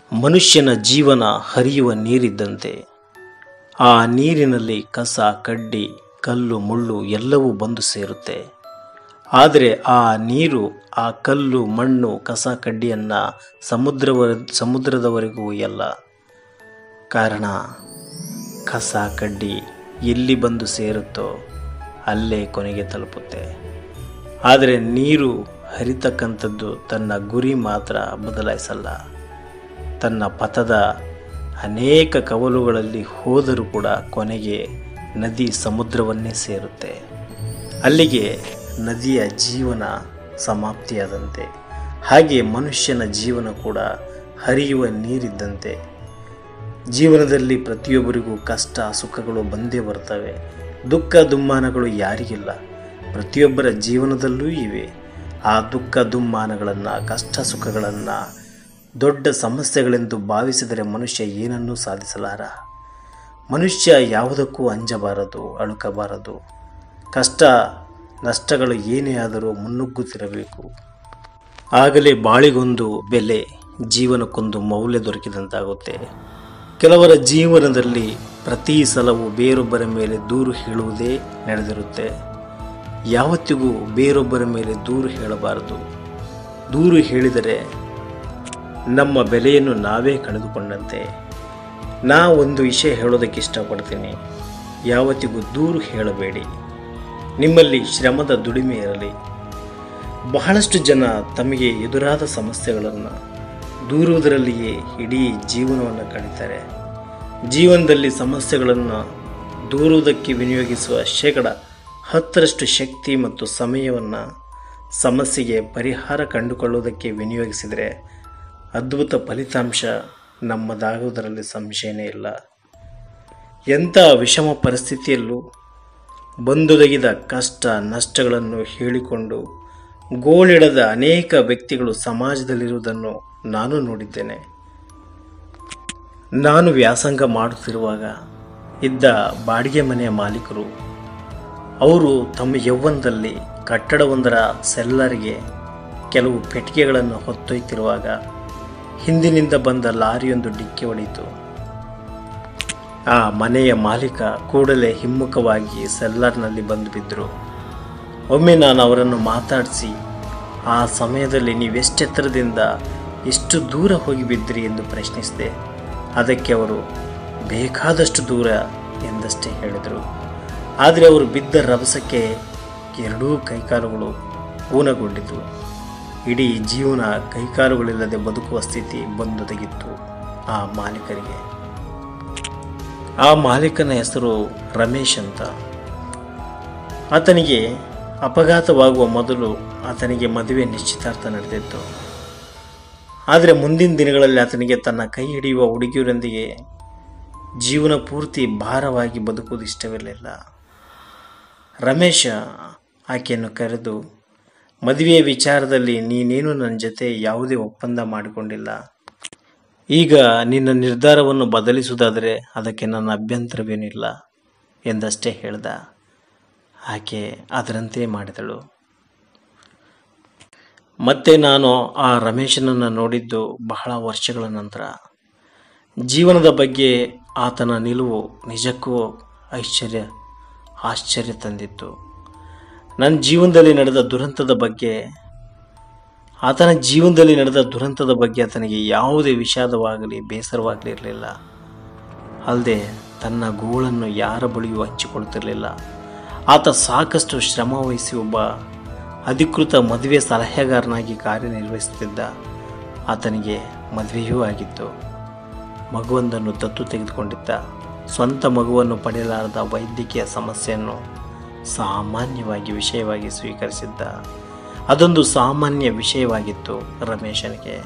ಮನುಷ್ಯನ ಜೀವನ ಹರಿಯುವ ನೀರಿದ್ದಂತೆ ಆ ನೀರಿನಲ್ಲಿ ಕಸ ಕಡ್ಡಿ ಕಲ್ಲು ಮುಳ್ಳು ಎಲ್ಲವೂ ಬಂದು ಸೇರುತ್ತೆ ಆದರೆ ಆ ನೀರು ಆ ಕಲ್ಲು ಮಣ್ಣು ಕಸ ಕಡ್ಡಿಯನ್ನು ಸಮುದ್ರವ ಸಮುದ್ರದವರೆಗೂ ಒಯ್ಯಲ್ಲ ಕಾರಣ ಕಸ ಕಡ್ಡಿ ಎಲ್ಲಿ ಬಂದು ಸೇರುತ್ತೋ ಅಲ್ಲೇ ಕೊನೆಗೆ ತಲುಪುತ್ತೆ ಆದರೆ ನೀರು ಹರಿತಕ್ಕಂಥದ್ದು ತನ್ನ ಗುರಿ ಮಾತ್ರ ಬದಲಾಯಿಸಲ್ಲ ತನ್ನ ಪಥದ ಅನೇಕ ಕವಲುಗಳಲ್ಲಿ ಹೋದರೂ ಕೂಡ ಕೊನೆಗೆ ನದಿ ಸಮುದ್ರವನ್ನೇ ಸೇರುತ್ತೆ ಅಲ್ಲಿಗೆ ನದಿಯ ಜೀವನ ಸಮಾಪ್ತಿಯಾದಂತೆ ಹಾಗೆ ಮನುಷ್ಯನ ಜೀವನ ಕೂಡ ಹರಿಯುವ ನೀರಿದ್ದಂತೆ ಜೀವನದಲ್ಲಿ ಪ್ರತಿಯೊಬ್ಬರಿಗೂ ಕಷ್ಟ ಸುಖಗಳು ಬಂದೇ ಬರ್ತವೆ ದುಃಖ ದುಮ್ಮಾನಗಳು ಯಾರಿಗಿಲ್ಲ ಪ್ರತಿಯೊಬ್ಬರ ಜೀವನದಲ್ಲೂ ಇವೆ ಆ ದುಃಖ ದುಮ್ಮಾನಗಳನ್ನು ಕಷ್ಟ ಸುಖಗಳನ್ನು ದೊಡ್ಡ ಸಮಸ್ಯೆಗಳೆಂದು ಭಾವಿಸಿದರೆ ಮನುಷ್ಯ ಏನನ್ನೂ ಸಾಧಿಸಲಾರ ಮನುಷ್ಯ ಯಾವುದಕ್ಕೂ ಅಂಜಬಾರದು ಅಳುಕಬಾರದು ಕಷ್ಟ ನಷ್ಟಗಳು ಏನೇ ಆದರೂ ಮುನ್ನುಗ್ಗುತ್ತಿರಬೇಕು ಆಗಲೇ ಬಾಳಿಗೊಂದು ಬೆಲೆ ಜೀವನಕ್ಕೊಂದು ಮೌಲ್ಯ ದೊರಕಿದಂತಾಗುತ್ತೆ ಕೆಲವರ ಜೀವನದಲ್ಲಿ ಪ್ರತಿ ಸಲವೂ ಬೇರೊಬ್ಬರ ಮೇಲೆ ದೂರು ಹೇಳುವುದೇ ನಡೆದಿರುತ್ತೆ ಯಾವತ್ತಿಗೂ ಬೇರೊಬ್ಬರ ಮೇಲೆ ದೂರು ಹೇಳಬಾರದು ದೂರು ಹೇಳಿದರೆ ನಮ್ಮ ಬೆಲೆಯನ್ನು ನಾವೇ ಕಳೆದುಕೊಂಡಂತೆ ನಾ ಒಂದು ವಿಷಯ ಹೇಳೋದಕ್ಕೆ ಇಷ್ಟಪಡ್ತೀನಿ ಯಾವತ್ತಿಗೂ ದೂರು ಹೇಳಬೇಡಿ ನಿಮ್ಮಲ್ಲಿ ಶ್ರಮದ ದುಡಿಮೆ ಇರಲಿ ಬಹಳಷ್ಟು ಜನ ತಮಗೆ ಎದುರಾದ ಸಮಸ್ಯೆಗಳನ್ನು ದೂರುವುದರಲ್ಲಿಯೇ ಇಡೀ ಜೀವನವನ್ನು ಕಳೀತಾರೆ ಜೀವನದಲ್ಲಿ ಸಮಸ್ಯೆಗಳನ್ನು ದೂರುವುದಕ್ಕೆ ವಿನಿಯೋಗಿಸುವ ಶೇಕಡ ಹತ್ತರಷ್ಟು ಶಕ್ತಿ ಮತ್ತು ಸಮಯವನ್ನು ಸಮಸ್ಯೆಗೆ ಪರಿಹಾರ ಕಂಡುಕೊಳ್ಳುವುದಕ್ಕೆ ವಿನಿಯೋಗಿಸಿದರೆ ಅದ್ಭುತ ಫಲಿತಾಂಶ ನಮ್ಮದಾಗುವುದರಲ್ಲಿ ಸಂಶಯನೇ ಇಲ್ಲ ಎಂಥ ವಿಷಮ ಪರಿಸ್ಥಿತಿಯಲ್ಲೂ ಬಂದೊದಗಿದ ಕಷ್ಟ ನಷ್ಟಗಳನ್ನು ಹೇಳಿಕೊಂಡು ಗೋಳಿಡದ ಅನೇಕ ವ್ಯಕ್ತಿಗಳು ಸಮಾಜದಲ್ಲಿರುವುದನ್ನು ನಾನು ನೋಡಿದ್ದೇನೆ ನಾನು ವ್ಯಾಸಂಗ ಮಾಡುತ್ತಿರುವಾಗ ಇದ್ದ ಬಾಡಿಗೆ ಮನೆಯ ಮಾಲೀಕರು ಅವರು ತಮ್ಮ ಯೌವನದಲ್ಲಿ ಕಟ್ಟಡವೊಂದರ ಸೆಲ್ಲರ್ಗೆ ಕೆಲವು ಪೆಟ್ಟಿಗೆಗಳನ್ನು ಹೊತ್ತೊಯ್ತಿರುವಾಗ ಹಿಂದಿನಿಂದ ಬಂದ ಲಾರಿಯೊಂದು ಡಿಕ್ಕಿ ಹೊಡೆಯಿತು ಆ ಮನೆಯ ಮಾಲೀಕ ಕೂಡಲೇ ಹಿಮ್ಮುಖವಾಗಿ ಸೆಲ್ಲರ್ನಲ್ಲಿ ಬಂದು ಬಿದ್ದರು ಒಮ್ಮೆ ನಾನು ಅವರನ್ನು ಮಾತಾಡಿಸಿ ಆ ಸಮಯದಲ್ಲಿ ನೀವೆಷ್ಟೆತ್ತರದಿಂದ ಎಷ್ಟು ದೂರ ಹೋಗಿ ಬಿದ್ದಿರಿ ಎಂದು ಪ್ರಶ್ನಿಸಿದೆ ಅದಕ್ಕೆ ಅವರು ಬೇಕಾದಷ್ಟು ದೂರ ಎಂದಷ್ಟೇ ಹೇಳಿದರು ಆದರೆ ಅವರು ಬಿದ್ದ ರಭಸಕ್ಕೆ ಎರಡೂ ಕೈಕಾಲುಗಳು ಊನಗೊಂಡಿತು ಇಡೀ ಜೀವನ ಕೈಕಾಲುಗಳಿಲ್ಲದೆ ಬದುಕುವ ಸ್ಥಿತಿ ಬಂದೊದಗಿತ್ತು ಆ ಮಾಲೀಕರಿಗೆ ಆ ಮಾಲೀಕನ ಹೆಸರು ರಮೇಶ್ ಅಂತ ಆತನಿಗೆ ಅಪಘಾತವಾಗುವ ಮೊದಲು ಆತನಿಗೆ ಮದುವೆ ನಿಶ್ಚಿತಾರ್ಥ ನಡೆದಿತ್ತು ಆದರೆ ಮುಂದಿನ ದಿನಗಳಲ್ಲಿ ಆತನಿಗೆ ತನ್ನ ಕೈ ಹಿಡಿಯುವ ಹುಡುಗಿಯರೊಂದಿಗೆ ಜೀವನ ಪೂರ್ತಿ ಭಾರವಾಗಿ ಬದುಕುವುದು ಇಷ್ಟವಿರಲಿಲ್ಲ ರಮೇಶ ಆಕೆಯನ್ನು ಕರೆದು ಮದುವೆಯ ವಿಚಾರದಲ್ಲಿ ನೀನೇನು ನನ್ನ ಜೊತೆ ಯಾವುದೇ ಒಪ್ಪಂದ ಮಾಡಿಕೊಂಡಿಲ್ಲ ಈಗ ನಿನ್ನ ನಿರ್ಧಾರವನ್ನು ಬದಲಿಸುವುದಾದರೆ ಅದಕ್ಕೆ ನನ್ನ ಅಭ್ಯಂತರವೇನಿಲ್ಲ ಎಂದಷ್ಟೇ ಹೇಳ್ದ ಆಕೆ ಅದರಂತೆ ಮಾಡಿದಳು ಮತ್ತೆ ನಾನು ಆ ರಮೇಶನನ್ನು ನೋಡಿದ್ದು ಬಹಳ ವರ್ಷಗಳ ನಂತರ ಜೀವನದ ಬಗ್ಗೆ ಆತನ ನಿಲುವು ನಿಜಕ್ಕೂ ಐಶ್ವರ್ಯ ಆಶ್ಚರ್ಯ ತಂದಿತ್ತು ನನ್ನ ಜೀವನದಲ್ಲಿ ನಡೆದ ದುರಂತದ ಬಗ್ಗೆ ಆತನ ಜೀವನದಲ್ಲಿ ನಡೆದ ದುರಂತದ ಬಗ್ಗೆ ಆತನಿಗೆ ಯಾವುದೇ ವಿಷಾದವಾಗಲಿ ಬೇಸರವಾಗಲಿ ಇರಲಿಲ್ಲ ಅಲ್ಲದೆ ತನ್ನ ಗೋಳನ್ನು ಯಾರ ಬಳಿಯೂ ಹಂಚಿಕೊಳ್ತಿರಲಿಲ್ಲ ಆತ ಸಾಕಷ್ಟು ಶ್ರಮ ವಹಿಸಿ ಒಬ್ಬ ಅಧಿಕೃತ ಮದುವೆ ಸಲಹೆಗಾರನಾಗಿ ಕಾರ್ಯನಿರ್ವಹಿಸುತ್ತಿದ್ದ ಆತನಿಗೆ ಮದುವೆಯೂ ಆಗಿತ್ತು ಮಗುವೊಂದನ್ನು ದತ್ತು ತೆಗೆದುಕೊಂಡಿದ್ದ ಸ್ವಂತ ಮಗುವನ್ನು ಪಡೆಯಲಾರದ ವೈದ್ಯಕೀಯ ಸಮಸ್ಯೆಯನ್ನು ಸಾಮಾನ್ಯವಾಗಿ ವಿಷಯವಾಗಿ ಸ್ವೀಕರಿಸಿದ್ದ ಅದೊಂದು ಸಾಮಾನ್ಯ ವಿಷಯವಾಗಿತ್ತು ರಮೇಶನಿಗೆ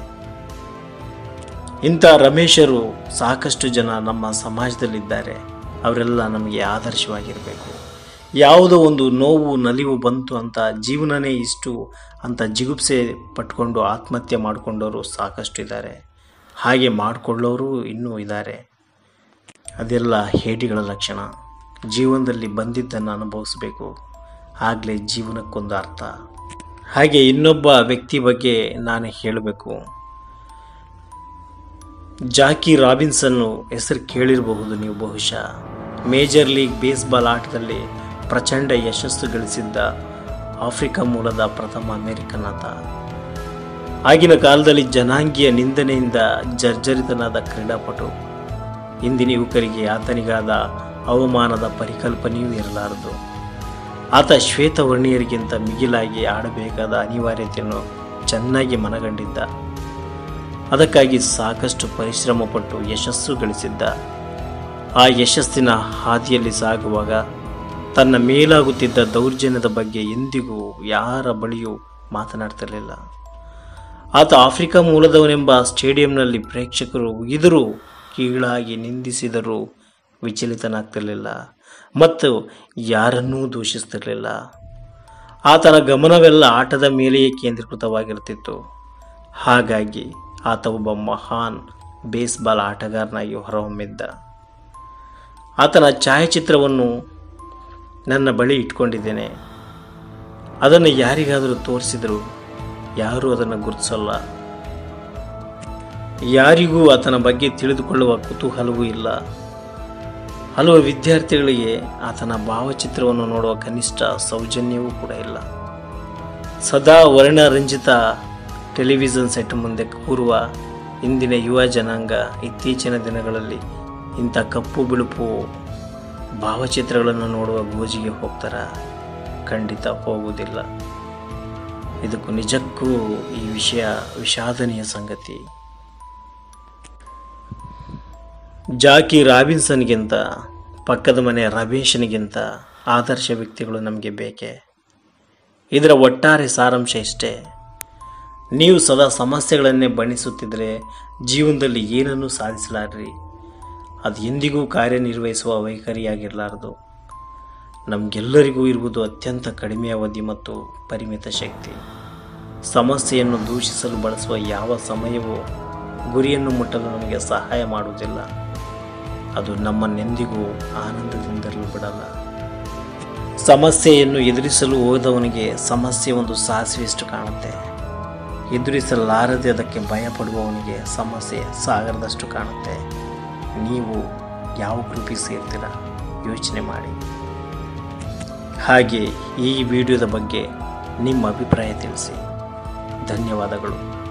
ಇಂಥ ರಮೇಶರು ಸಾಕಷ್ಟು ಜನ ನಮ್ಮ ಸಮಾಜದಲ್ಲಿದ್ದಾರೆ ಅವರೆಲ್ಲ ನಮಗೆ ಆದರ್ಶವಾಗಿರಬೇಕು ಯಾವುದೋ ಒಂದು ನೋವು ನಲಿವು ಬಂತು ಅಂತ ಜೀವನನೇ ಇಷ್ಟು ಅಂತ ಜಿಗುಪ್ಸೆ ಪಟ್ಕೊಂಡು ಆತ್ಮಹತ್ಯೆ ಮಾಡಿಕೊಂಡವರು ಸಾಕಷ್ಟು ಇದ್ದಾರೆ ಹಾಗೆ ಮಾಡಿಕೊಳ್ಳೋರು ಇನ್ನೂ ಇದ್ದಾರೆ ಅದೆಲ್ಲ ಹೇಡಿಗಳ ಲಕ್ಷಣ ಜೀವನದಲ್ಲಿ ಬಂದಿದ್ದನ್ನು ಅನುಭವಿಸಬೇಕು ಆಗಲೇ ಜೀವನಕ್ಕೊಂದು ಅರ್ಥ ಹಾಗೆ ಇನ್ನೊಬ್ಬ ವ್ಯಕ್ತಿ ಬಗ್ಗೆ ನಾನು ಹೇಳಬೇಕು ಜಾಕಿ ರಾಬಿನ್ಸನ್ನು ಹೆಸರು ಕೇಳಿರಬಹುದು ನೀವು ಬಹುಶಃ ಮೇಜರ್ ಲೀಗ್ ಬೇಸ್ಬಾಲ್ ಆಟದಲ್ಲಿ ಪ್ರಚಂಡ ಯಶಸ್ಸು ಗಳಿಸಿದ್ದ ಆಫ್ರಿಕಾ ಮೂಲದ ಪ್ರಥಮ ಅಮೆರಿಕನ್ ಆತ ಆಗಿನ ಕಾಲದಲ್ಲಿ ಜನಾಂಗೀಯ ನಿಂದನೆಯಿಂದ ಜರ್ಜರಿತನಾದ ಕ್ರೀಡಾಪಟು ಇಂದಿನ ಯುವಕರಿಗೆ ಆತನಿಗಾದ ಅವಮಾನದ ಪರಿಕಲ್ಪನೆಯೂ ಇರಲಾರದು ಆತ ಶ್ವೇತವರ್ಣೀಯರಿಗಿಂತ ಮಿಗಿಲಾಗಿ ಆಡಬೇಕಾದ ಅನಿವಾರ್ಯತೆಯನ್ನು ಚೆನ್ನಾಗಿ ಮನಗಂಡಿದ್ದ ಅದಕ್ಕಾಗಿ ಸಾಕಷ್ಟು ಪರಿಶ್ರಮ ಪಟ್ಟು ಯಶಸ್ಸು ಗಳಿಸಿದ್ದ ಆ ಯಶಸ್ಸಿನ ಹಾದಿಯಲ್ಲಿ ಸಾಗುವಾಗ ತನ್ನ ಮೇಲಾಗುತ್ತಿದ್ದ ದೌರ್ಜನ್ಯದ ಬಗ್ಗೆ ಎಂದಿಗೂ ಯಾರ ಬಳಿಯೂ ಮಾತನಾಡ್ತಿರಲಿಲ್ಲ ಆತ ಆಫ್ರಿಕಾ ಮೂಲದವನೆಂಬ ಸ್ಟೇಡಿಯಂನಲ್ಲಿ ಪ್ರೇಕ್ಷಕರು ಉಗಿದರೂ ಕೀಳಾಗಿ ನಿಂದಿಸಿದರೂ ವಿಚಲಿತನಾಗ್ತಿರಲಿಲ್ಲ ಮತ್ತು ಯಾರನ್ನೂ ದೂಷಿಸ್ತಿರಲಿಲ್ಲ ಆತನ ಗಮನವೆಲ್ಲ ಆಟದ ಮೇಲೆಯೇ ಕೇಂದ್ರೀಕೃತವಾಗಿರ್ತಿತ್ತು ಹಾಗಾಗಿ ಆತ ಒಬ್ಬ ಮಹಾನ್ ಬೇಸ್ಬಾಲ್ ಆಟಗಾರನಾಗಿ ಹೊರಹೊಮ್ಮಿದ್ದ ಆತನ ಛಾಯಾಚಿತ್ರವನ್ನು ನನ್ನ ಬಳಿ ಇಟ್ಕೊಂಡಿದ್ದೇನೆ ಅದನ್ನು ಯಾರಿಗಾದರೂ ತೋರಿಸಿದರೂ ಯಾರೂ ಅದನ್ನು ಗುರುತಿಸಲ್ಲ ಯಾರಿಗೂ ಆತನ ಬಗ್ಗೆ ತಿಳಿದುಕೊಳ್ಳುವ ಕುತೂಹಲವೂ ಇಲ್ಲ ಹಲವು ವಿದ್ಯಾರ್ಥಿಗಳಿಗೆ ಆತನ ಭಾವಚಿತ್ರವನ್ನು ನೋಡುವ ಕನಿಷ್ಠ ಸೌಜನ್ಯವೂ ಕೂಡ ಇಲ್ಲ ಸದಾ ವರ್ಣರಂಜಿತ ಟೆಲಿವಿಷನ್ ಸೆಟ್ ಮುಂದೆ ಕೂರುವ ಇಂದಿನ ಯುವ ಜನಾಂಗ ಇತ್ತೀಚಿನ ದಿನಗಳಲ್ಲಿ ಇಂಥ ಕಪ್ಪು ಬಿಳುಪು ಭಾವಚಿತ್ರಗಳನ್ನು ನೋಡುವ ಗೋಜಿಗೆ ಹೋಗ್ತಾರ ಖಂಡಿತ ಹೋಗುವುದಿಲ್ಲ ಇದಕ್ಕೂ ನಿಜಕ್ಕೂ ಈ ವಿಷಯ ವಿಷಾದನೀಯ ಸಂಗತಿ ಜಾಕಿ ರಾಬಿನ್ಸನ್ಗಿಂತ ಪಕ್ಕದ ಮನೆ ರಮೇಶನಿಗಿಂತ ಆದರ್ಶ ವ್ಯಕ್ತಿಗಳು ನಮಗೆ ಬೇಕೆ ಇದರ ಒಟ್ಟಾರೆ ಸಾರಾಂಶ ಇಷ್ಟೇ ನೀವು ಸದಾ ಸಮಸ್ಯೆಗಳನ್ನೇ ಬಣ್ಣಿಸುತ್ತಿದ್ದರೆ ಜೀವನದಲ್ಲಿ ಏನನ್ನೂ ಸಾಧಿಸಲಾರ್ರಿ ಅದು ಎಂದಿಗೂ ಕಾರ್ಯನಿರ್ವಹಿಸುವ ವೈಖರಿಯಾಗಿರಲಾರದು ನಮಗೆಲ್ಲರಿಗೂ ಇರುವುದು ಅತ್ಯಂತ ಕಡಿಮೆ ಅವಧಿ ಮತ್ತು ಪರಿಮಿತ ಶಕ್ತಿ ಸಮಸ್ಯೆಯನ್ನು ದೂಷಿಸಲು ಬಳಸುವ ಯಾವ ಸಮಯವೂ ಗುರಿಯನ್ನು ಮುಟ್ಟಲು ನಮಗೆ ಸಹಾಯ ಮಾಡುವುದಿಲ್ಲ ಅದು ನಮ್ಮನ್ನೆಂದಿಗೂ ಆನಂದದಿಂದಲೂ ಬಿಡಲ್ಲ ಸಮಸ್ಯೆಯನ್ನು ಎದುರಿಸಲು ಹೋದವನಿಗೆ ಸಮಸ್ಯೆ ಒಂದು ಸಾಸಿವೆಷ್ಟು ಕಾಣುತ್ತೆ ಎದುರಿಸಲಾರದೆ ಅದಕ್ಕೆ ಭಯಪಡುವವನಿಗೆ ಸಮಸ್ಯೆ ಸಾಗರದಷ್ಟು ಕಾಣುತ್ತೆ ನೀವು ಯಾವ ಗ್ರೂಪಿಗೆ ಸೇರ್ತೀರ ಯೋಚನೆ ಮಾಡಿ ಹಾಗೆ ಈ ವಿಡಿಯೋದ ಬಗ್ಗೆ ನಿಮ್ಮ ಅಭಿಪ್ರಾಯ ತಿಳಿಸಿ ಧನ್ಯವಾದಗಳು